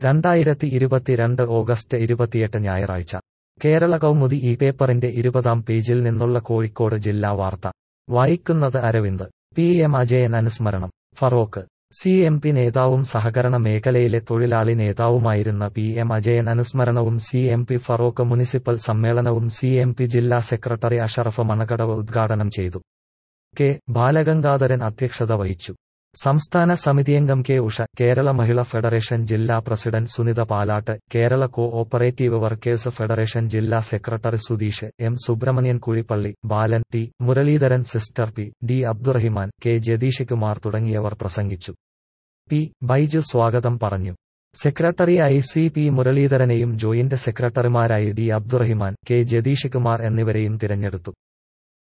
രണ്ടായിരത്തി ഇരുപത്തിരണ്ട് ഓഗസ്റ്റ് ഇരുപത്തിയെട്ട് ഞായറാഴ്ച കേരള കൗമുദി ഈ പേപ്പറിന്റെ ഇരുപതാം പേജിൽ നിന്നുള്ള കോഴിക്കോട് ജില്ലാ വാർത്ത വായിക്കുന്നത് അരവിന്ദ് പി എം അജയൻ അനുസ്മരണം ഫറോക്ക് സി എം പി നേതാവും സഹകരണ മേഖലയിലെ തൊഴിലാളി നേതാവുമായിരുന്ന പി എം അജയൻ അനുസ്മരണവും C M P Feroke municipal സമ്മേളനവും സി എം പി ജില്ലാ സെക്രട്ടറി അഷറഫ് മണകടവ് ഉദ്ഘാടനം ചെയ്തു കെ ബാലഗംഗാധരൻ അധ്യക്ഷത വഹിച്ചു സംസ്ഥാന സമിതിയംഗം കെ ഉഷ കേരള മഹിളാ ഫെഡറേഷൻ ജില്ലാ president Sunitha Palat Kerala co operative workers federation ജില്ലാ secretary Sudheesh M Subrahmanyan Kuzhippally Balan T Muraleedharan sister P D Abdurahiman K Jatheesh Kumar തുടങ്ങിയവർ പ്രസംഗിച്ചു പി ബൈജു സ്വാഗതം പറഞ്ഞു സെക്രട്ടറിയായി സി പി മുരളീധരനെയും ജോയിന്റ് സെക്രട്ടറിമാരായി ഡി അബ്ദുറഹിമാൻ കെ ജതീഷ് കുമാർ എന്നിവരെയും തിരഞ്ഞെടുത്തു